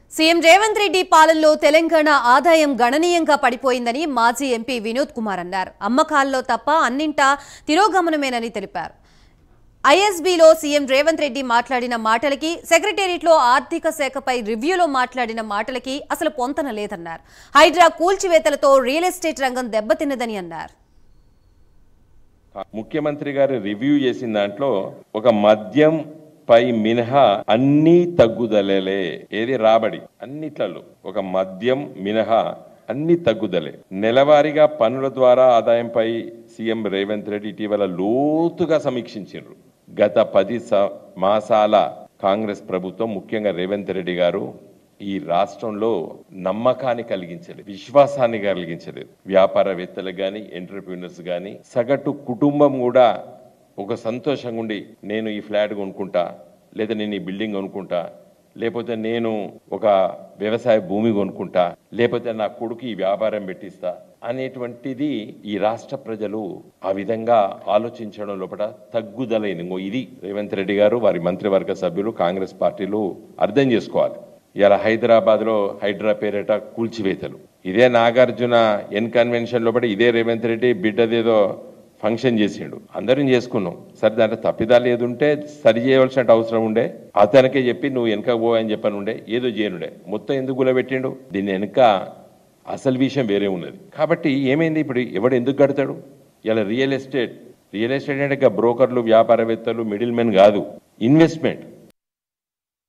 CM Revanth Reddy పాలనలో తెలంగాణ ఆదాయం గణనీయంగా పడిపోయిందని మాజీ ఎంపీ వినోద్ కుమార్ అన్నారు అమ్మకాల్లో తప్ప అన్నింటా తిరోగమనమేనని తెలిపారు ఐఎస్బీలో సీఎం రేవంత్ రెడ్డి మాట్లాడిన మాటలకి సెక్రటేరియట్లో ఆర్థిక శాఖపై రివ్యూలో మాట్లాడిన మాటలకి అసలు పొంతన లేదన్నారు హైడ్రా కూల్చివేతలతో రియల్ ఎస్టేట్ రంగం దెబ్బతిన్నదని అన్నారు ముఖ్యమంత్రి గారు రివ్యూ చేసిన దాంట్లో ఒక మద్యం పై మినహా అన్ని తగ్గుదలలే ఏది రాబడి అన్నిట్లలో ఒక మద్యం మినహా అన్ని తగ్గుదలే నెలవారీగా పన్నుల ద్వారా ఆదాయంపై సీఎం రేవంత్ రెడ్డి ఇటీవల లోతుగా సమీక్షించారు గత పది స- మాసాల కాంగ్రెస్ ప్రభుత్వం ముఖ్యంగా రేవంత్ రెడ్డి గారు ఈ రాష్ట్రంలో నమ్మకాన్ని కలిగించలేదు విశ్వాసాన్ని కలిగించలేదు వ్యాపారవేత్తలకు గాని ఎంటర్ప్రీనర్స్ గాని సగటు కుటుంబం కూడా ఒక సంతోషంగా ఉండి నేను ఈ ఫ్లాట్ కొనుక్కుంటా లేదా నేను ఈ బిల్డింగ్ కొనుక్కుంటా లేకపోతే నేను ఒక వ్యవసాయ భూమి కొనుక్కుంటా లేకపోతే నా కొడుకు ఈ వ్యాపారం పెట్టిస్తా అనేటువంటిది ఈ రాష్ట్ర ప్రజలు ఆ విధంగా ఆలోచించడం లోపల తగ్గుదలైన ఇంకో ఇది రేవంత్ రెడ్డి గారు వారి మంత్రివర్గ సభ్యులు కాంగ్రెస్ పార్టీలు అర్థం చేసుకోవాలి ఇలా హైదరాబాద్ లో హైడ్రా పేరిట కూల్చివేతలు ఇదే నాగార్జున ఎన్ కన్వెన్షన్ లోపల ఇదే రేవంత్ రెడ్డి బిడ్డదేదో ఫంక్షన్ చేసిండు అందరం చేసుకున్నాం సరే దాంట్లో తప్పిదాలు ఏది ఉంటే సరి చేయవలసిన అవసరం ఉండే అతనికే చెప్పి నువ్వు వెనక పో అని చెప్పని ఉండే ఏదో చేయనుండే మొత్తం ఎందుకు గులబెట్టిండు దీని వెనుక అసలు విషయం వేరే ఉన్నది కాబట్టి ఏమైంది ఇప్పుడు ఎవడు ఎందుకు కడతాడు ఇలా రియల్ ఎస్టేట్ రియల్ ఎస్టేట్ అంటే ఇక బ్రోకర్లు వ్యాపారవేత్తలు మిడిల్ మెన్ కాదు ఇన్వెస్ట్మెంట్